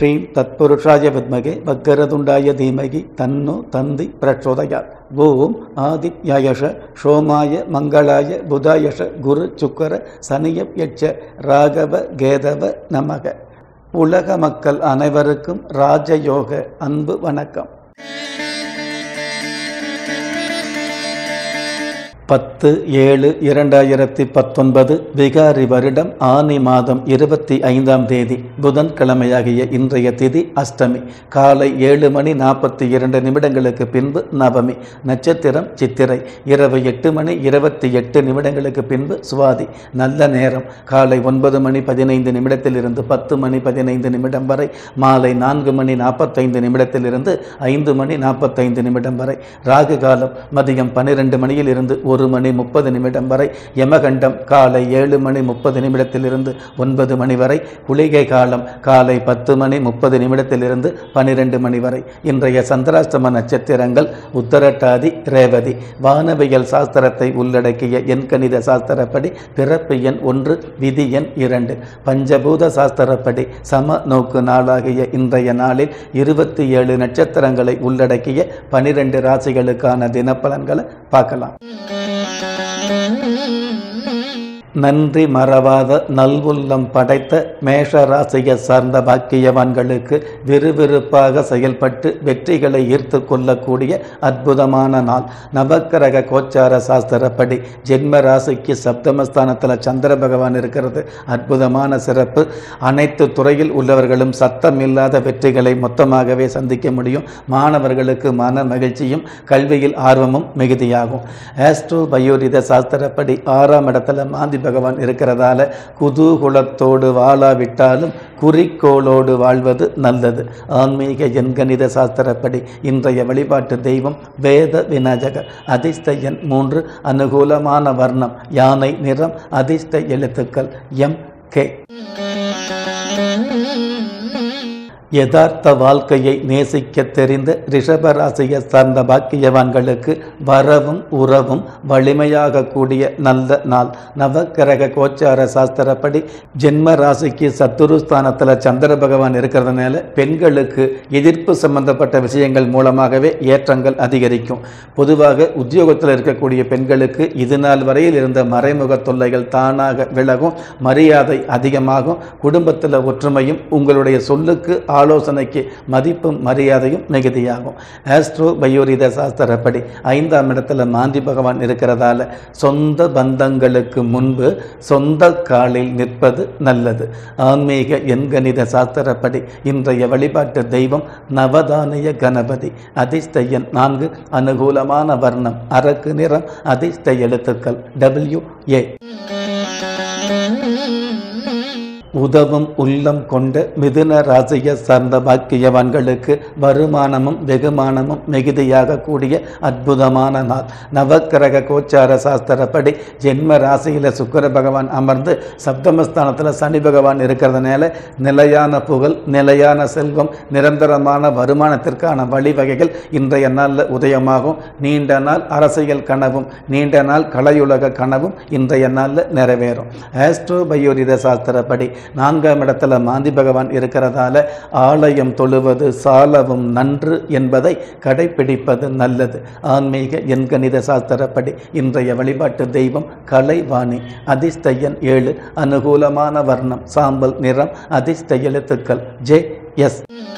ஸ்ரீம் தத்புருஷாய வித்மகே வக்கரதுண்டாய தீமகி தன்னோ தந்தி பிரச்சோதயாத் ஓம் ஆதித்யாயஷ சோமாய மங்களாய புதாயஷ குரு சுக்கர சனியப் யட்ச ராகவ கேதவ நமக உலக மக்கள் அனைவருக்கும் ராஜயோக அன்பு வணக்கம் பத்து ஏழு இரண்டாயிரத்தி பத்தொன்பது விகாரி வருடம் ஆனி மாதம் இருபத்தி ஐந்தாம் தேதி புதன்கிழமையாகிய இன்றைய திதி அஷ்டமி காலை ஏழு மணி நாற்பத்தி இரண்டு நிமிடங்களுக்கு பின்பு நவமி நட்சத்திரம் சித்திரை இரவு எட்டு மணி இருபத்தி எட்டு நிமிடங்களுக்கு பின்பு சுவாதி நல்ல நேரம் காலை ஒன்பது மணி பதினைந்து நிமிடத்திலிருந்து பத்து மணி பதினைந்து நிமிடம் வரை மாலை நான்கு மணி நாற்பத்தைந்து நிமிடத்திலிருந்து ஐந்து மணி நாற்பத்தைந்து நிமிடம் வரை ராகு காலம் மதியம் பன்னிரெண்டு மணியில் இருந்து ஒரு மணி முப்பது நிமிடம் வரை யமகண்டம் காலை ஏழு மணி முப்பது நிமிடத்திலிருந்து ஒன்பது மணி வரை குளிகை காலம் காலை பத்து மணி முப்பது நிமிடத்திலிருந்து பனிரெண்டு மணி வரை இன்றைய சந்திராஷ்டம நட்சத்திரங்கள் உத்தரட்டாதி ரேவதி வானவியல் சாஸ்திரத்தை உள்ளடக்கிய எண்கணித சாஸ்திரப்படி பிறப்பு எண் ஒன்று விதி எண் இரண்டு பஞ்சபூத சாஸ்திரப்படி சம நோக்கு நாளாகிய இன்றைய நாளில் இருபத்தி ஏழு நட்சத்திரங்களை உள்ளடக்கிய பனிரெண்டு ராசிகளுக்கான தினப்பலன்களை பார்க்கலாம் நன்றி மறவாத நல்வுள்ளம் படைத்த மேஷ ராசியை சார்ந்த பாக்கியவான்களுக்கு விறுவிறுப்பாக செயல்பட்டு வெற்றிகளை ஈர்த்து கொள்ளக்கூடிய அற்புதமான நாள் நவக்கிரக கோச்சார சாஸ்திரப்படி ஜென்ம ராசிக்கு சப்தமஸ்தானத்தில் சந்திர பகவான் இருக்கிறது அற்புதமான சிறப்பு அனைத்து துறையில் உள்ளவர்களும் சத்தம் இல்லாத வெற்றிகளை மொத்தமாகவே சந்திக்க முடியும் மாணவர்களுக்கு மன மகிழ்ச்சியும் கல்வியில் ஆர்வமும் மிகுதியாகும் ஆஸ்ட்ரோ பயோரித சாஸ்திரப்படி ஆறாம் இடத்துல மாந்தி பகவான் இருக்கிறதால குதூகுலத்தோடு வாழாவிட்டாலும் குறிக்கோளோடு வாழ்வது நல்லது ஆன்மீக எண்கணித சாஸ்திரப்படி இன்றைய வழிபாட்டு தெய்வம் வேத விநாயகர் அதிர்ஷ்ட எண் மூன்று அனுகூலமான வர்ணம் யானை நிறம் அதிர்ஷ்ட எழுத்துக்கள் எம் கே யதார்த்த வாழ்க்கையை நேசிக்க தெரிந்த ரிஷபராசியை சார்ந்த பாக்கியவான்களுக்கு வரவும் உறவும் வலிமையாக கூடிய நல்ல நாள் நவக்கிரக கோச்சார சாஸ்திரப்படி ஜென்ம ராசிக்கு சத்துருஸ்தானத்தில் சந்திர பகவான் இருக்கிறதுனால பெண்களுக்கு எதிர்ப்பு சம்பந்தப்பட்ட விஷயங்கள் மூலமாகவே ஏற்றங்கள் அதிகரிக்கும் பொதுவாக உத்தியோகத்தில் இருக்கக்கூடிய பெண்களுக்கு இது நாள் வரையில் இருந்த மறைமுக தொல்லைகள் தானாக விலகும் மரியாதை அதிகமாகும் குடும்பத்தில் ஒற்றுமையும் உங்களுடைய சொல்லுக்கு ஆலோசனைக்கு மதிப்பும் மரியாதையும் மிகுதியாகும் ஆஸ்ட்ரோ பயோரித சாஸ்திரப்படி ஐந்தாம் இடத்துல மாந்தி பகவான் இருக்கிறதால சொந்த பந்தங்களுக்கு முன்பு சொந்த காலில் நிற்பது நல்லது ஆன்மீக எண்கணித சாஸ்திரப்படி இன்றைய வழிபாட்டு தெய்வம் நவதானிய கணபதி அதிர்ஷ்ட எண் நான்கு அனுகூலமான வர்ணம் அரக்கு நிறம் அதிர்ஷ்ட எழுத்துக்கள் டபிள்யூ ஏ உதவும் உள்ளம் கொண்ட மிதுன ராசியை சார்ந்த பாக்கியவான்களுக்கு வருமானமும் வெகுமானமும் மிகுதியாக கூடிய அற்புதமான நாள் நவக்கிரக கோச்சார சாஸ்திரப்படி ஜென்ம ராசியில் சுக்கர பகவான் அமர்ந்து சப்தமஸ்தானத்தில் சனி பகவான் இருக்கிறதுனால நிலையான புகழ் நிலையான செல்வம் நிரந்தரமான வருமானத்திற்கான வழிவகைகள் இன்றைய நாளில் உதயமாகும் நீண்ட நாள் அரசியல் கனவும் நீண்ட நாள் கலையுலக கனவும் இன்றைய நாளில் நிறைவேறும் ஆஸ்ட்ரோ பயோரித சாஸ்திரப்படி நான்காம் இடத்துல மாந்தி பகவான் இருக்கிறதால ஆலயம் தொழுவது சாலவும் நன்று என்பதை கடைபிடிப்பது நல்லது ஆன்மீக எண்கணித சாஸ்திரப்படி இன்றைய வழிபாட்டு தெய்வம் கலைவாணி அதிர்ஷ்ட எண் ஏழு அனுகூலமான வர்ணம் சாம்பல் நிறம் அதிர்ஷ்ட எழுத்துக்கள் ஜே எஸ்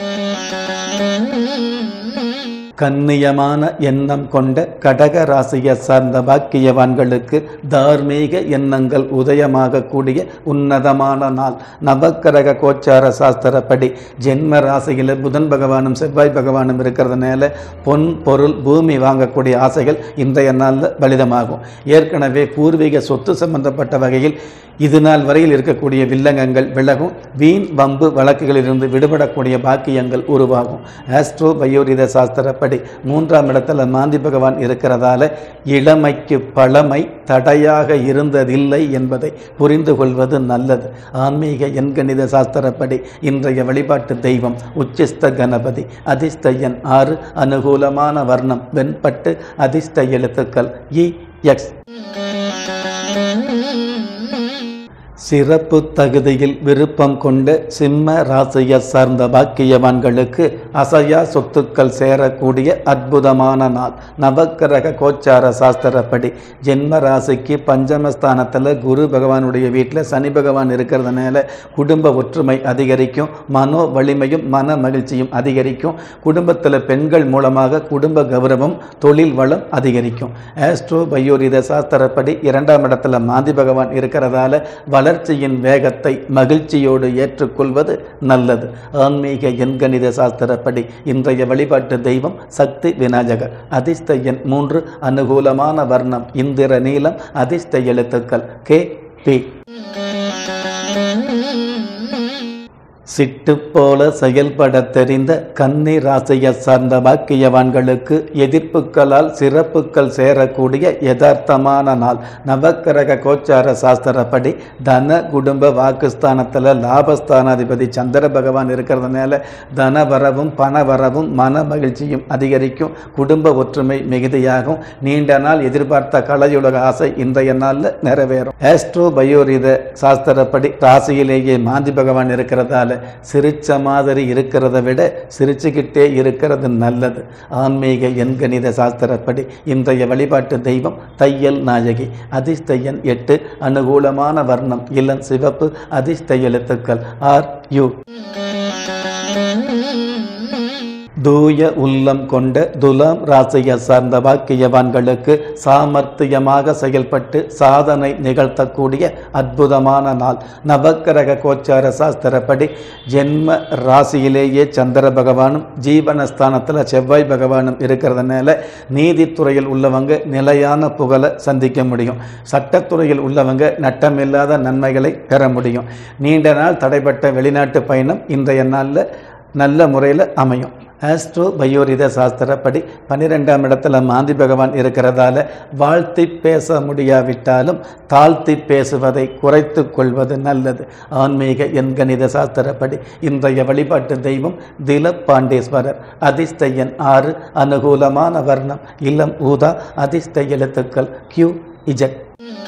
கண்ணியமான எண்ணம் கொண்ட கடக ராசியை சார்ந்த பாக்கியவான்களுக்கு தார்மீக எண்ணங்கள் உதயமாக கூடிய உன்னதமான நாள் நவக்கிரக கோச்சார சாஸ்திரப்படி ஜென்ம ராசியில் புதன் பகவானும் செவ்வாய் பகவானும் இருக்கிறதுனால பொன் பொருள் பூமி வாங்கக்கூடிய ஆசைகள் இன்றைய நாளில் பலிதமாகும் ஏற்கனவே பூர்வீக சொத்து சம்பந்தப்பட்ட வகையில் இது நாள் வரையில் இருக்கக்கூடிய வில்லங்கங்கள் விலகும் வீண் வம்பு வழக்குகளிலிருந்து விடுபடக்கூடிய பாக்கியங்கள் உருவாகும் ஆஸ்ட்ரோ பயோரித சாஸ்திரப்படி மூன்றாம் இடத்துல மாந்தி பகவான் இருக்கிறதால இளமைக்கு பழமை தடையாக இருந்ததில்லை என்பதை புரிந்து கொள்வது நல்லது ஆன்மீக எண்கணித சாஸ்திரப்படி இன்றைய வழிபாட்டு தெய்வம் உச்சிஸ்த கணபதி அதிர்ஷ்ட எண் ஆறு அனுகூலமான வர்ணம் வெண்பட்டு அதிர்ஷ்ட எழுத்துக்கள் இ எக்ஸ் சிறப்பு தகுதியில் விருப்பம் கொண்ட சிம்ம ராசியை சார்ந்த பாக்கியவான்களுக்கு அசையா சொத்துக்கள் சேரக்கூடிய அற்புதமான நாள் நவக்கிரக கோச்சார சாஸ்திரப்படி ஜென்ம ராசிக்கு பஞ்சமஸ்தானத்தில் குரு பகவானுடைய வீட்டில் சனி பகவான் இருக்கிறதுனால குடும்ப ஒற்றுமை அதிகரிக்கும் மனோ வலிமையும் மன மகிழ்ச்சியும் அதிகரிக்கும் குடும்பத்தில் பெண்கள் மூலமாக குடும்ப கௌரவம் தொழில் வளம் அதிகரிக்கும் ஆஸ்ட்ரோ பயோரித சாஸ்திரப்படி இரண்டாம் இடத்துல மாந்தி பகவான் இருக்கிறதால வளர்ச்சியின் வேகத்தை மகிழ்ச்சியோடு ஏற்றுக்கொள்வது நல்லது ஆன்மீக எண்கணித சாஸ்திரப்படி இன்றைய வழிபாட்டு தெய்வம் சக்தி விநாயகர் அதிர்ஷ்ட எண் மூன்று அனுகூலமான வர்ணம் இந்திர நீலம் அதிர்ஷ்ட எழுத்துக்கள் கே பி சிட்டு போல செயல்பட தெரிந்த கன்னி ராசியை சார்ந்த பாக்கியவான்களுக்கு எதிர்ப்புகளால் சிறப்புகள் சேரக்கூடிய யதார்த்தமான நாள் நவக்கிரக கோச்சார சாஸ்திரப்படி தன குடும்ப வாக்குஸ்தானத்தில் லாபஸ்தானாதிபதி சந்திர பகவான் இருக்கிறதுனால தன வரவும் பண வரவும் மன மகிழ்ச்சியும் அதிகரிக்கும் குடும்ப ஒற்றுமை மிகுதியாகும் நீண்ட நாள் எதிர்பார்த்த கலையுலக ஆசை இன்றைய நாளில் நிறைவேறும் ஆஸ்ட்ரோ பயோரித சாஸ்திரப்படி ராசியிலேயே மாந்தி பகவான் இருக்கிறதால சிரிச்ச மாதிரி இருக்கிறத விட சிரிச்சுக்கிட்டே இருக்கிறது நல்லது ஆன்மீக எண்கணித சாஸ்திரப்படி இன்றைய வழிபாட்டு தெய்வம் தையல் நாயகி அதிர்ஷ்ட எண் எட்டு அனுகூலமான வர்ணம் இளம் சிவப்பு அதிர்ஷ்ட எழுத்துக்கள் ஆர் யு தூய உள்ளம் கொண்ட துலாம் ராசியை சார்ந்த பாக்கியவான்களுக்கு சாமர்த்தியமாக செயல்பட்டு சாதனை நிகழ்த்தக்கூடிய அற்புதமான நாள் நவக்கிரக கோச்சார சாஸ்திரப்படி ஜென்ம ராசியிலேயே சந்திர பகவானும் ஜீவனஸ்தானத்தில் செவ்வாய் பகவானும் இருக்கிறதுனால நீதித்துறையில் உள்ளவங்க நிலையான புகழை சந்திக்க முடியும் சட்டத்துறையில் உள்ளவங்க நட்டமில்லாத நன்மைகளை பெற முடியும் நீண்ட நாள் தடைப்பட்ட வெளிநாட்டு பயணம் இன்றைய நாளில் நல்ல முறையில் அமையும் ஆஸ்ட்ரோ பயோரித சாஸ்திரப்படி பன்னிரெண்டாம் இடத்துல மாந்தி பகவான் இருக்கிறதால வாழ்த்தி பேச முடியாவிட்டாலும் தாழ்த்தி பேசுவதை குறைத்து கொள்வது நல்லது ஆன்மீக எண்கணித சாஸ்திரப்படி இன்றைய வழிபாட்டு தெய்வம் திலப்பாண்டேஸ்வரர் அதிர்ஷ்ட எண் ஆறு அனுகூலமான வர்ணம் இளம் ஊதா அதிர்ஷ்ட எழுத்துக்கள் கியூ இஜட்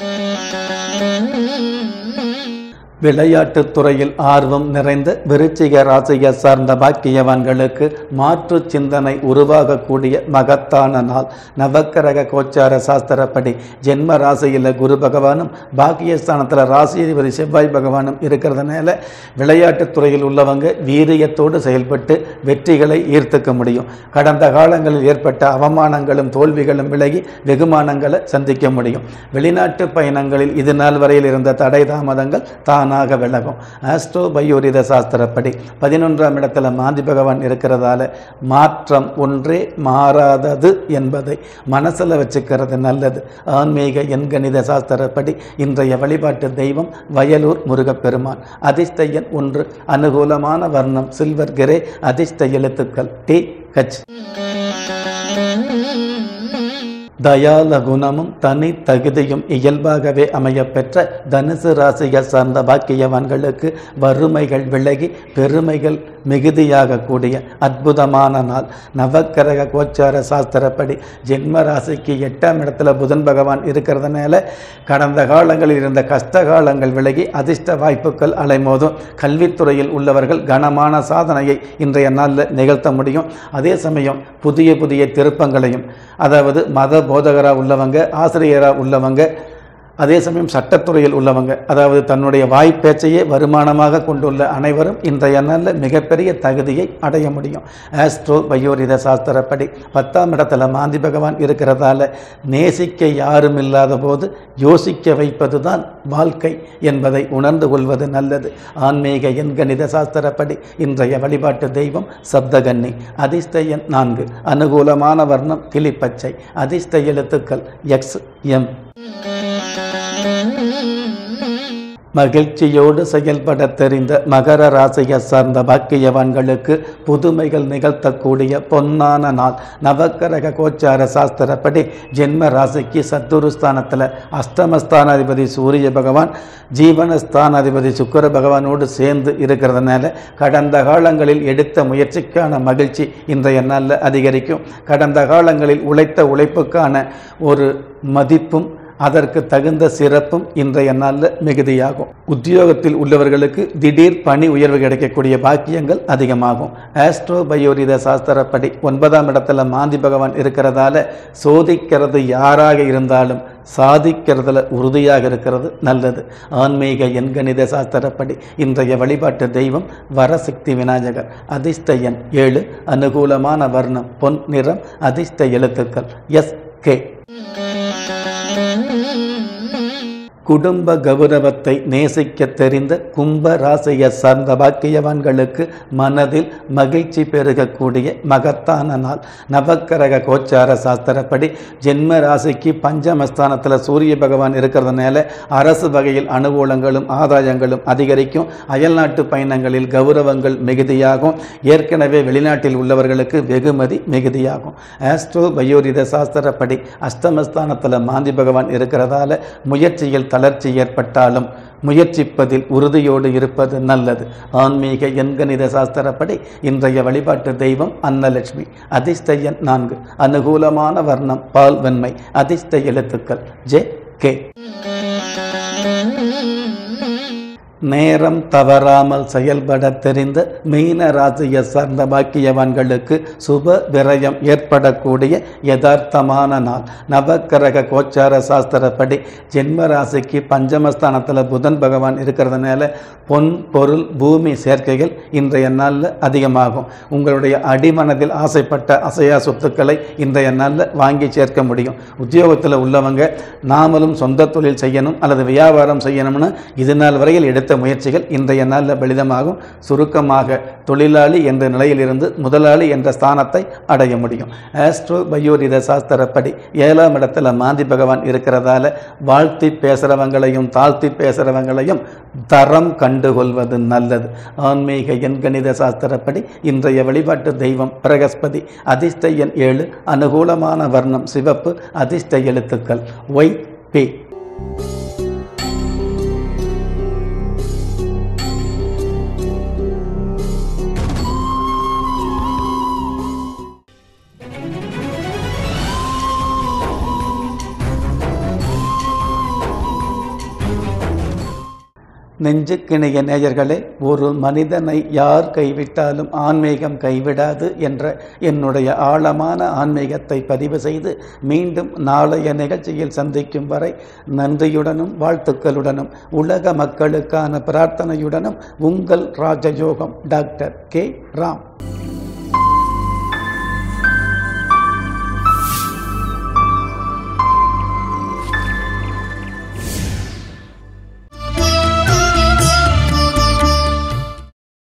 விளையாட்டுத் துறையில் ஆர்வம் நிறைந்த விருச்சிக ராசியை சார்ந்த பாக்கியவான்களுக்கு மாற்று சிந்தனை உருவாகக்கூடிய மகத்தான நாள் நவக்கிரக கோச்சார சாஸ்திரப்படி ஜென்ம ராசியில் குரு பகவானும் பாக்கியஸ்தானத்தில் ராசிதிபதி செவ்வாய் பகவானும் இருக்கிறதுனால விளையாட்டுத் துறையில் உள்ளவங்க வீரியத்தோடு செயல்பட்டு வெற்றிகளை ஈர்த்துக்க முடியும் கடந்த காலங்களில் ஏற்பட்ட அவமானங்களும் தோல்விகளும் விலகி வெகுமானங்களை சந்திக்க முடியும் வெளிநாட்டு பயணங்களில் இது நாள் வரையில் இருந்த தடை தாமதங்கள் தான் தானாக விலகும் ஆஸ்ட்ரோ பயோரித சாஸ்திரப்படி பதினொன்றாம் இடத்துல மாந்தி பகவான் இருக்கிறதால மாற்றம் ஒன்றே மாறாதது என்பதை மனசில் வச்சுக்கிறது நல்லது ஆன்மீக எண்கணித சாஸ்திரப்படி இன்றைய வழிபாட்டு தெய்வம் வயலூர் முருகப்பெருமான் அதிர்ஷ்ட எண் ஒன்று அனுகூலமான வர்ணம் சில்வர் கிரே அதிர்ஷ்ட எழுத்துக்கள் டி கச் தயால குணமும் தனி தகுதியும் இயல்பாகவே அமையப்பெற்ற தனுசு ராசியை சார்ந்த பாக்கியவான்களுக்கு வறுமைகள் விலகி பெருமைகள் மிகுதியாக கூடிய அற்புதமான நாள் நவக்கிரக கோச்சார சாஸ்திரப்படி ஜென்ம ராசிக்கு எட்டாம் இடத்துல புதன் பகவான் இருக்கிறதுனால கடந்த காலங்களில் இருந்த கஷ்ட காலங்கள் விலகி அதிர்ஷ்ட வாய்ப்புகள் அலைமோதும் கல்வித்துறையில் உள்ளவர்கள் கனமான சாதனையை இன்றைய நாளில் நிகழ்த்த முடியும் அதே சமயம் புதிய புதிய திருப்பங்களையும் அதாவது மத போதகராக உள்ளவங்க ஆசிரியராக உள்ளவங்க அதே சமயம் சட்டத்துறையில் உள்ளவங்க அதாவது தன்னுடைய வாய்ப்பேச்சையே வருமானமாக கொண்டுள்ள அனைவரும் இன்றைய நாளில் மிகப்பெரிய தகுதியை அடைய முடியும் ஆஸ்ட்ரோ பயோரித சாஸ்திரப்படி பத்தாம் இடத்துல மாந்தி பகவான் இருக்கிறதால நேசிக்க யாரும் இல்லாத போது யோசிக்க வைப்பது தான் வாழ்க்கை என்பதை உணர்ந்து கொள்வது நல்லது ஆன்மீக எண்கணித சாஸ்திரப்படி இன்றைய வழிபாட்டு தெய்வம் சப்தகன்னி அதிர்ஷ்ட எண் நான்கு அனுகூலமான வர்ணம் கிளிப்பச்சை அதிர்ஷ்ட எழுத்துக்கள் எக்ஸ் எம் மகிழ்ச்சியோடு செயல்பட தெரிந்த மகர ராசியை சார்ந்த பாக்கியவான்களுக்கு புதுமைகள் நிகழ்த்தக்கூடிய பொன்னான நாள் நவக்கரக கோச்சார சாஸ்திரப்படி ஜென்ம ராசிக்கு சத்துருஸ்தானத்தில் அஷ்டமஸ்தானாதிபதி சூரிய பகவான் ஜீவனஸ்தானாதிபதி சுக்கர பகவானோடு சேர்ந்து இருக்கிறதுனால கடந்த காலங்களில் எடுத்த முயற்சிக்கான மகிழ்ச்சி இன்றைய நாளில் அதிகரிக்கும் கடந்த காலங்களில் உழைத்த உழைப்புக்கான ஒரு மதிப்பும் அதற்கு தகுந்த சிறப்பும் இன்றைய நாளில் மிகுதியாகும் உத்தியோகத்தில் உள்ளவர்களுக்கு திடீர் பணி உயர்வு கிடைக்கக்கூடிய பாக்கியங்கள் அதிகமாகும் ஆஸ்ட்ரோ பயோரித சாஸ்திரப்படி ஒன்பதாம் இடத்துல மாந்தி பகவான் இருக்கிறதால சோதிக்கிறது யாராக இருந்தாலும் சாதிக்கிறதுல உறுதியாக இருக்கிறது நல்லது ஆன்மீக எண்கணித சாஸ்திரப்படி இன்றைய வழிபாட்டு தெய்வம் வரசக்தி விநாயகர் அதிர்ஷ்ட எண் ஏழு அனுகூலமான வர்ணம் பொன் நிறம் அதிர்ஷ்ட எழுத்துக்கள் எஸ் கே குடும்ப கௌரவத்தை நேசிக்க தெரிந்த கும்ப ராசியை சார்ந்த பாக்கியவான்களுக்கு மனதில் மகிழ்ச்சி பெருகக்கூடிய மகத்தான நாள் நவக்கரக கோச்சார சாஸ்திரப்படி ஜென்ம ராசிக்கு பஞ்சமஸ்தானத்தில் சூரிய பகவான் இருக்கிறதுனால அரசு வகையில் அனுகூலங்களும் ஆதாயங்களும் அதிகரிக்கும் அயல்நாட்டு பயணங்களில் கௌரவங்கள் மிகுதியாகும் ஏற்கனவே வெளிநாட்டில் உள்ளவர்களுக்கு வெகுமதி மிகுதியாகும் ஆஸ்ட்ரோ பயோரித சாஸ்திரப்படி அஷ்டமஸ்தானத்தில் மாந்தி பகவான் இருக்கிறதால முயற்சியில் தளர்ச்சி ஏற்பட்டாலும் முயற்சிப்பதில் உறுதியோடு இருப்பது நல்லது ஆன்மீக எண்கணித சாஸ்திரப்படி இன்றைய வழிபாட்டு தெய்வம் அன்னலட்சுமி அதிர்ஷ்ட எண் நான்கு அனுகூலமான வர்ணம் பால் வெண்மை அதிர்ஷ்ட எழுத்துக்கள் ஜே கே நேரம் தவறாமல் செயல்பட தெரிந்த மீன ராசியை சார்ந்த பாக்கியவான்களுக்கு சுப விரயம் ஏற்படக்கூடிய யதார்த்தமான நாள் நவக்கிரக கோச்சார சாஸ்திரப்படி ஜென்ம ராசிக்கு பஞ்சமஸ்தானத்தில் புதன் பகவான் இருக்கிறதுனால பொன் பொருள் பூமி சேர்க்கைகள் இன்றைய நாளில் அதிகமாகும் உங்களுடைய அடிமனதில் ஆசைப்பட்ட அசையா சொத்துக்களை இன்றைய நாளில் வாங்கி சேர்க்க முடியும் உத்தியோகத்தில் உள்ளவங்க நாமளும் சொந்த தொழில் செய்யணும் அல்லது வியாபாரம் செய்யணும்னு இது நாள் வரையில் எடுத்த முயற்சிகள் இன்றைய நாளில் பலிதமாகும் சுருக்கமாக தொழிலாளி என்ற நிலையிலிருந்து முதலாளி என்ற ஸ்தானத்தை அடைய முடியும் ஆஸ்ட்ரோ பயோரித சாஸ்திரப்படி ஏழாம் இடத்துல மாந்தி பகவான் இருக்கிறதால வாழ்த்தி பேசுகிறவங்களையும் தாழ்த்தி பேசுகிறவங்களையும் தரம் கண்டுகொள்வது நல்லது ஆன்மீக எண்கணித சாஸ்திரப்படி இன்றைய வழிபாட்டு தெய்வம் பிரகஸ்பதி அதிர்ஷ்ட எண் ஏழு அனுகூலமான வர்ணம் சிவப்பு அதிர்ஷ்ட எழுத்துக்கள் ஒய் பி நெஞ்சுக்கிணைய நேயர்களே ஒரு மனிதனை யார் கைவிட்டாலும் ஆன்மீகம் கைவிடாது என்ற என்னுடைய ஆழமான ஆன்மீகத்தை பதிவு செய்து மீண்டும் நாளைய நிகழ்ச்சியில் சந்திக்கும் வரை நன்றியுடனும் வாழ்த்துக்களுடனும் உலக மக்களுக்கான பிரார்த்தனையுடனும் உங்கள் ராஜயோகம் டாக்டர் கே ராம்